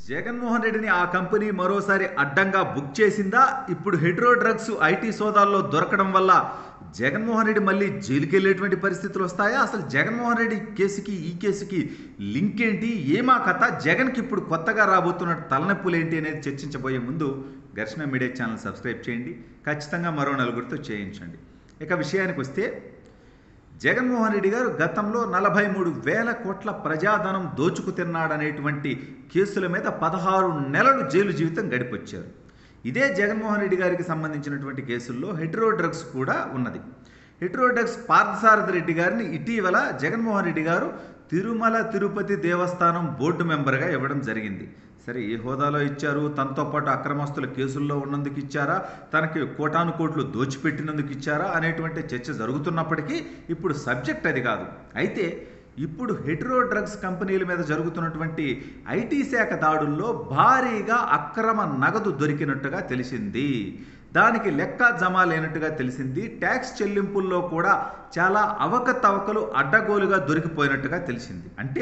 జగన్మోహన్ రెడ్డిని ఆ కంపెనీ మరోసారి అడ్డంగా బుక్ చేసిందా ఇప్పుడు హెడ్రో డ్రగ్స్ ఐటీ సోదాల్లో దొరకడం వల్ల జగన్మోహన్ రెడ్డి మళ్ళీ జైలుకి వెళ్ళేటువంటి పరిస్థితులు వస్తాయా అసలు జగన్మోహన్ రెడ్డి కేసుకి ఈ కేసుకి లింక్ ఏంటి ఏమా కథ జగన్కి ఇప్పుడు కొత్తగా రాబోతున్న తలనొప్పులు ఏంటి అనేది చర్చించబోయే ముందు ఘర్షణ మీడియా ఛానల్ సబ్స్క్రైబ్ చేయండి ఖచ్చితంగా మరో నలుగురితో చేయించండి ఇక విషయానికి వస్తే జగన్మోహన్ రెడ్డి గారు గతంలో నలభై మూడు వేల కోట్ల ప్రజాధనం దోచుకు తిన్నాడనేటువంటి కేసుల మీద పదహారు నెలలు జైలు జీవితం గడిపొచ్చారు ఇదే జగన్మోహన్ రెడ్డి గారికి సంబంధించినటువంటి కేసుల్లో హెట్రో డ్రగ్స్ కూడా ఉన్నది హెట్రో డ్రగ్స్ పార్థసారథి రెడ్డి గారిని ఇటీవల జగన్మోహన్ రెడ్డి గారు తిరుమల తిరుపతి దేవస్థానం బోర్డు మెంబర్గా ఇవ్వడం జరిగింది సరే ఏ హోదాలో ఇచ్చారు తనతో పాటు అక్రమస్తుల కేసుల్లో ఉన్నందుకు ఇచ్చారా తనకి కోటాను కోట్లు దోచిపెట్టినందుకు ఇచ్చారా అనేటువంటి చర్చ జరుగుతున్నప్పటికీ ఇప్పుడు సబ్జెక్ట్ అది కాదు అయితే ఇప్పుడు హెట్రో డ్రగ్స్ కంపెనీల మీద జరుగుతున్నటువంటి ఐటీ శాఖ దాడుల్లో భారీగా అక్రమ నగదు దొరికినట్టుగా తెలిసింది దానికి లెక్క జమ లేనట్టుగా తెలిసింది ట్యాక్స్ చెల్లింపుల్లో కూడా చాలా అవకతవకలు అడ్డగోలుగా దొరికిపోయినట్టుగా తెలిసింది అంటే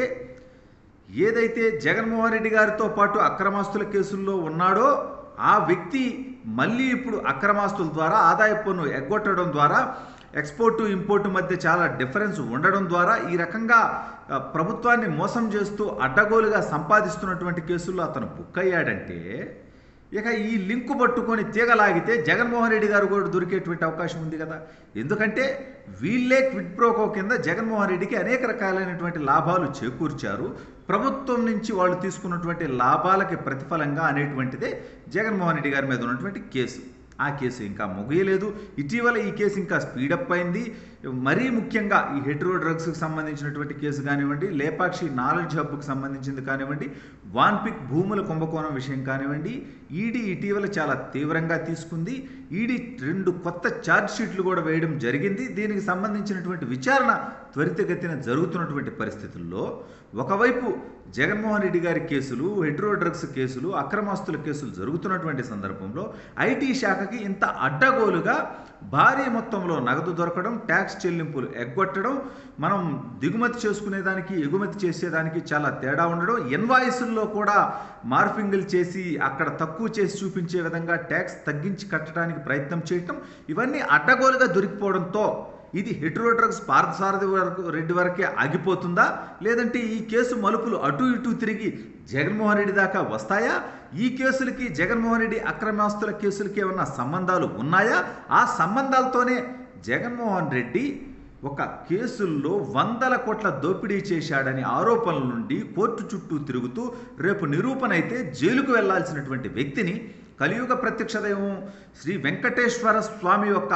ఏదైతే జగన్మోహన్ రెడ్డి గారితో పాటు అక్రమాస్తుల కేసుల్లో ఉన్నాడో ఆ వ్యక్తి మళ్ళీ ఇప్పుడు అక్రమాస్తుల ద్వారా ఆదాయ పన్ను ఎగ్గొట్టడం ద్వారా ఎక్స్పోర్టు ఇంపోర్టు మధ్య చాలా డిఫరెన్స్ ఉండడం ద్వారా ఈ రకంగా ఆ, ప్రభుత్వాన్ని మోసం చేస్తూ అడ్డగోలుగా సంపాదిస్తున్నటువంటి కేసుల్లో అతను బుక్ అయ్యాడంటే ఇక ఈ లింకు పట్టుకొని తీగలాగితే జగన్మోహన్ రెడ్డి గారు కూడా దొరికేటువంటి అవకాశం ఉంది కదా ఎందుకంటే వీళ్ళే క్విడ్ ప్రోకో కింద జగన్మోహన్ రెడ్డికి అనేక రకాలైనటువంటి లాభాలు చేకూర్చారు ప్రభుత్వం నుంచి వాళ్ళు తీసుకున్నటువంటి లాభాలకి ప్రతిఫలంగా అనేటువంటిదే జగన్మోహన్ రెడ్డి గారి మీద ఉన్నటువంటి కేసు ఆ కేసు ఇంకా ముగియలేదు ఇటీవల ఈ కేసు ఇంకా స్పీడప్ అయింది మరీ ముఖ్యంగా ఈ హెట్రో డ్రగ్స్కి సంబంధించినటువంటి కేసు కానివ్వండి లేపాక్షి నాలెడ్జ్ హబ్కి సంబంధించింది కానివ్వండి వాన్పిక్ భూముల కుంభకోణం విషయం కానివ్వండి ఈడీ ఇటీవల చాలా తీవ్రంగా తీసుకుంది ఈడీ రెండు కొత్త ఛార్జ్ షీట్లు కూడా వేయడం జరిగింది దీనికి సంబంధించినటువంటి విచారణ త్వరితగతిన జరుగుతున్నటువంటి పరిస్థితుల్లో ఒకవైపు జగన్మోహన్ రెడ్డి గారి కేసులు హెట్రో డ్రగ్స్ కేసులు అక్రమాస్తుల కేసులు జరుగుతున్నటువంటి సందర్భంలో ఐటీ శాఖకి ఇంత అడ్డగోలుగా భారీ మొత్తంలో నగదు దొరకడం ట్యాక్స్ చెల్లింపులు ఎగ్గొట్టడం మనం దిగుమతి చేసుకునేదానికి ఎగుమతి చేసేదానికి చాలా తేడా ఉండడం ఇన్వాయిసుల్లో కూడా మార్ఫింగ్లు చేసి అక్కడ తక్కువ చేసి చూపించే విధంగా ట్యాక్స్ తగ్గించి కట్టడానికి ప్రయత్నం చేయటం ఇవన్నీ అడ్డగోలుగా దొరికిపోవడంతో ఇది హెట్రో డ్రగ్స్ పార్థసారథి వరకు రెడ్డి వరకే ఆగిపోతుందా లేదంటే ఈ కేసు మలుపులు అటు ఇటు తిరిగి జగన్మోహన్ రెడ్డి దాకా వస్తాయా ఈ కేసులకి జగన్మోహన్ రెడ్డి అక్రమాస్తుల కేసులకి ఏమన్నా సంబంధాలు ఉన్నాయా ఆ సంబంధాలతోనే జగన్మోహన్ రెడ్డి ఒక కేసుల్లో వందల కోట్ల దోపిడీ చేశాడని ఆరోపణల నుండి కోర్టు చుట్టూ తిరుగుతూ రేపు నిరూపణ అయితే జైలుకు వెళ్లాల్సినటువంటి వ్యక్తిని కలియుగ ప్రత్యక్ష దైవం శ్రీ వెంకటేశ్వర స్వామి యొక్క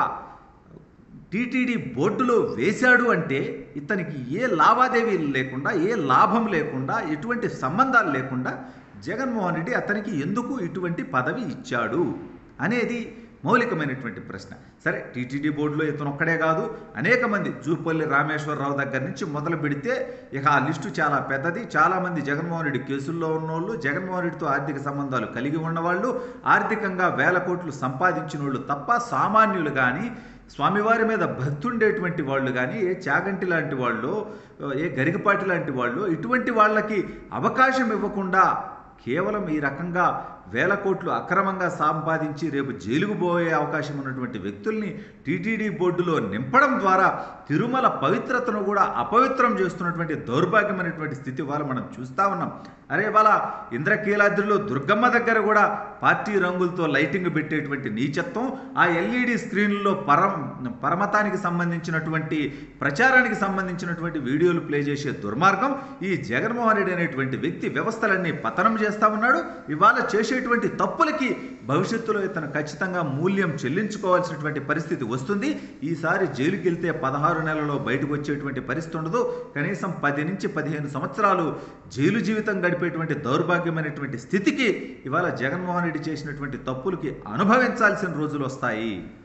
టీటీడీ బోర్డులో వేశాడు అంటే ఇతనికి ఏ లావాదేవీలు లేకుండా ఏ లాభం లేకుండా ఎటువంటి సంబంధాలు లేకుండా జగన్మోహన్ రెడ్డి అతనికి ఎందుకు ఇటువంటి పదవి ఇచ్చాడు అనేది మౌలికమైనటువంటి ప్రశ్న సరే టీటీడీ బోర్డులో ఇతను ఒక్కడే కాదు అనేక మంది జూపల్లి రామేశ్వరరావు దగ్గర నుంచి మొదలు పెడితే ఇక ఆ లిస్టు చాలా పెద్దది చాలామంది జగన్మోహన్ రెడ్డి కేసుల్లో ఉన్నోళ్ళు జగన్మోహన్ రెడ్డితో ఆర్థిక సంబంధాలు కలిగి ఉన్నవాళ్ళు ఆర్థికంగా వేల కోట్లు సంపాదించిన వాళ్ళు తప్ప సామాన్యులు కానీ స్వామివారి మీద భక్తి ఉండేటువంటి వాళ్ళు కానీ ఏ చాగంటి లాంటి వాళ్ళు ఏ గరికపాటి లాంటి వాళ్ళు ఇటువంటి వాళ్ళకి అవకాశం ఇవ్వకుండా కేవలం ఈ రకంగా వేల కోట్లు అక్రమంగా సంపాదించి రేపు జైలుకు పోయే అవకాశం ఉన్నటువంటి వ్యక్తుల్ని టీటీడీ బోర్డులో నింపడం ద్వారా తిరుమల పవిత్రతను కూడా అపవిత్రం చేస్తున్నటువంటి దౌర్భాగ్యమైనటువంటి స్థితి వాళ్ళ మనం చూస్తూ ఉన్నాం అరే వాళ్ళ ఇంద్రకీలాద్రిలో దుర్గమ్మ దగ్గర కూడా పార్టీ రంగులతో లైటింగ్ పెట్టేటువంటి నీచత్వం ఆ ఎల్ఈడి స్క్రీన్లో పరం పరమతానికి సంబంధించినటువంటి ప్రచారానికి సంబంధించినటువంటి వీడియోలు ప్లే చేసే దుర్మార్గం ఈ జగన్మోహన్ రెడ్డి అనేటువంటి వ్యక్తి వ్యవస్థలన్నీ పతనం చేస్తా ఉన్నాడు ఇవాళ చేసేటువంటి తప్పులకి భవిష్యత్తులో ఇతను ఖచ్చితంగా మూల్యం చెల్లించుకోవాల్సినటువంటి పరిస్థితి వస్తుంది ఈసారి జైలుకి వెళ్తే పదహారు నెలల్లో బయటకు వచ్చేటువంటి పరిస్థితి ఉండదు కనీసం పది నుంచి పదిహేను సంవత్సరాలు జైలు జీవితం గడిపేటువంటి దౌర్భాగ్యమైనటువంటి స్థితికి ఇవాళ జగన్మోహన్ రెడ్డి చేసినటువంటి తప్పులకి అనుభవించాల్సిన రోజులు వస్తాయి